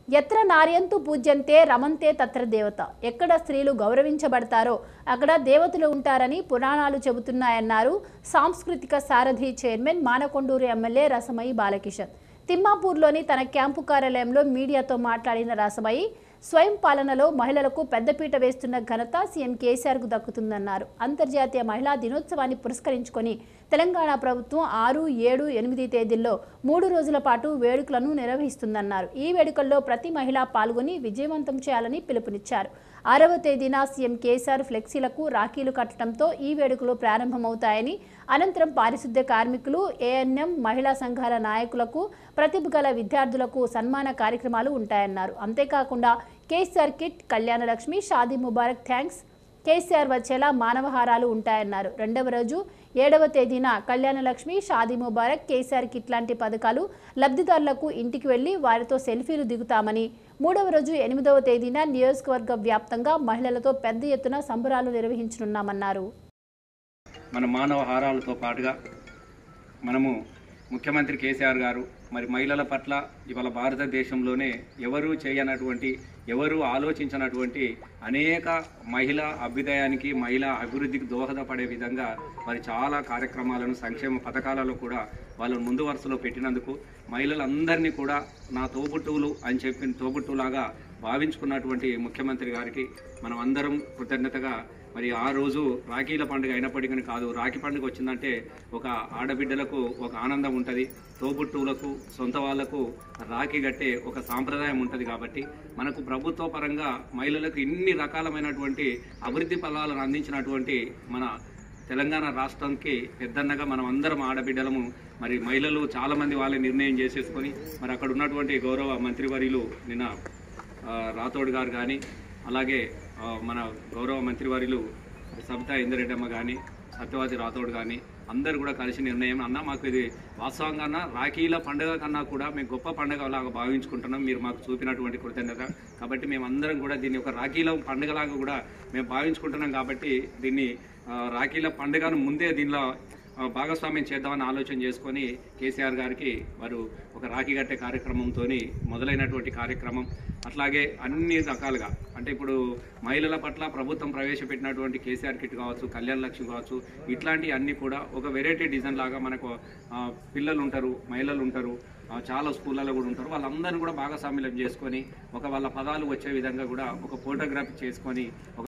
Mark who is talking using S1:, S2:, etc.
S1: ఎత్ర నార్యంతు పూజ్యంతే రమంతే తత్ర దేవత ఎక్కడ స్త్రీలు గౌరవించబడతారో అక్కడ దేవతలు ఉంటారని పురాణాలు చెబుతున్నాయన్నారు సాంస్కృతిక సారథి చైర్మన్ మానకొండూరు ఎమ్మెల్యే రసమయి బాలకిషన్ తిమ్మాపూర్లోని తన క్యాంపు కార్యాలయంలో మీడియాతో మాట్లాడిన రసమయి స్వయం పాలనలో మహిళలకు పెద్దపీట వేస్తున్న ఘనత సీఎం కేసీఆర్కు దక్కుతుందన్నారు అంతర్జాతీయ మహిళా దినోత్సవాన్ని పురస్కరించుకొని తెలంగాణ ప్రభుత్వం ఆరు ఏడు ఎనిమిది తేదీల్లో మూడు రోజుల పాటు వేడుకలను నిర్వహిస్తుందన్నారు ఈ వేడుకల్లో ప్రతి మహిళ పాల్గొని విజయవంతం చేయాలని పిలుపునిచ్చారు ఆరవ తేదీన సీఎం కేసీఆర్ ఫ్లెక్సీలకు రాఖీలు కట్టడంతో ఈ వేడుకలు ప్రారంభమవుతాయని అనంతరం పారిశుద్ధ్య కార్మికులు ఏఎన్ఎం మహిళా సంఘాల నాయకులకు ప్రతిభ గల విద్యార్థులకు సన్మాన కార్యక్రమాలు ఉంటాయన్నారు అంతేకాకుండా KCR kit Kalyana Lakshmi Shaadi Mubarak thanks KCR వచ్చేలా మానవహారాలు ఉంటాయన్నారు రెండవ రోజు ఏడవ తేదీన కళ్యాణలక్ష్మి షాదీ ముబారక్ కేసీఆర్ కిట్ లాంటి పథకాలు లబ్ధిదారులకు ఇంటికి వెళ్లి వారితో సెల్ఫీలు దిగుతామని మూడవ రోజు ఎనిమిదవ తేదీన నియోజకవర్గ వ్యాప్తంగా మహిళలతో పెద్ద ఎత్తున సంబరాలు నిర్వహించనున్నామన్నారు
S2: మన మానవ హారాలతో పాటుగా మనము ముఖ్యమంత్రి కేసీఆర్ గారు మరి మహిళల పట్ల ఇవాళ భారతదేశంలోనే ఎవరూ చేయనటువంటి ఎవరూ ఆలోచించినటువంటి అనేక మహిళా అభ్యుదయానికి మహిళా అభివృద్ధికి దోహదపడే విధంగా మరి చాలా కార్యక్రమాలను సంక్షేమ పథకాలలో కూడా వాళ్ళను ముందు వరుసలో పెట్టినందుకు మహిళలందరినీ కూడా నా తోబుట్టువులు అని చెప్పిన తోబుట్టులాగా భావించుకున్నటువంటి ముఖ్యమంత్రి గారికి మనం అందరం కృతజ్ఞతగా మరి ఆ రోజు రాఖీల పండుగ అయినప్పటికీ కాదు రాఖీ పండుగ వచ్చిందంటే ఒక ఆడబిడ్డలకు ఒక ఆనందం ఉంటుంది తోబుట్టువులకు సొంత వాళ్లకు రాఖీ కట్టే ఒక సాంప్రదాయం ఉంటుంది కాబట్టి మనకు ప్రభుత్వ పరంగా మహిళలకు ఇన్ని రకాలమైనటువంటి అభివృద్ధి ఫలాలను అందించినటువంటి మన తెలంగాణ రాష్ట్రానికి పెద్దన్నగా మనం అందరం ఆడబిడ్డలము మరి మహిళలు చాలా మంది వాళ్ళే నిర్ణయం చేసేసుకొని మరి అక్కడ ఉన్నటువంటి గౌరవ మంత్రివర్యులు నిన్న ఆ, రాథోడ్ గారు కానీ అలాగే ఆ, మన గౌరవ మంత్రివర్యులు సబితా ఇందరెడ్డమ్మ కానీ సత్యవాది రాథోడ్ కానీ అందరు కూడా కలిసి నిర్ణయం అన్న మాకు ఇది వాస్తవంగా రాఖీల పండుగ కన్నా కూడా మేము గొప్ప పండుగ లాగా భావించుకుంటున్నాం మీరు మాకు చూపినటువంటి కృతజ్ఞత కాబట్టి మేము అందరం కూడా దీన్ని ఒక రాఖీల పండుగలాగా కూడా మేము భావించుకుంటున్నాం కాబట్టి దీన్ని ఆ, రాఖీల పండుగను ముందే దీనిలో ఆ, భాగస్వామ్యం చేద్దామని ఆలోచన చేసుకొని కేసీఆర్ గారికి వారు ఒక రాఖీ కట్టే కార్యక్రమంతో మొదలైనటువంటి కార్యక్రమం అట్లాగే అన్ని రకాలుగా అంటే ఇప్పుడు మహిళల పట్ల ప్రభుత్వం ప్రవేశపెట్టినటువంటి కేసీఆర్ కిట్ కావచ్చు కళ్యాణ లక్ష్మి కావచ్చు ఇట్లాంటి అన్ని కూడా ఒక వెరైటీ డిజైన్ లాగా మనకు ఆ, పిల్లలు ఉంటారు మహిళలు ఉంటారు ఆ, చాలా స్కూళ్ళలో కూడా ఉంటారు వాళ్ళందరినీ కూడా భాగస్వామ్యం చేసుకొని ఒక వాళ్ళ పదాలు వచ్చే విధంగా కూడా ఒక ఫోటోగ్రఫీ చేసుకొని ఒక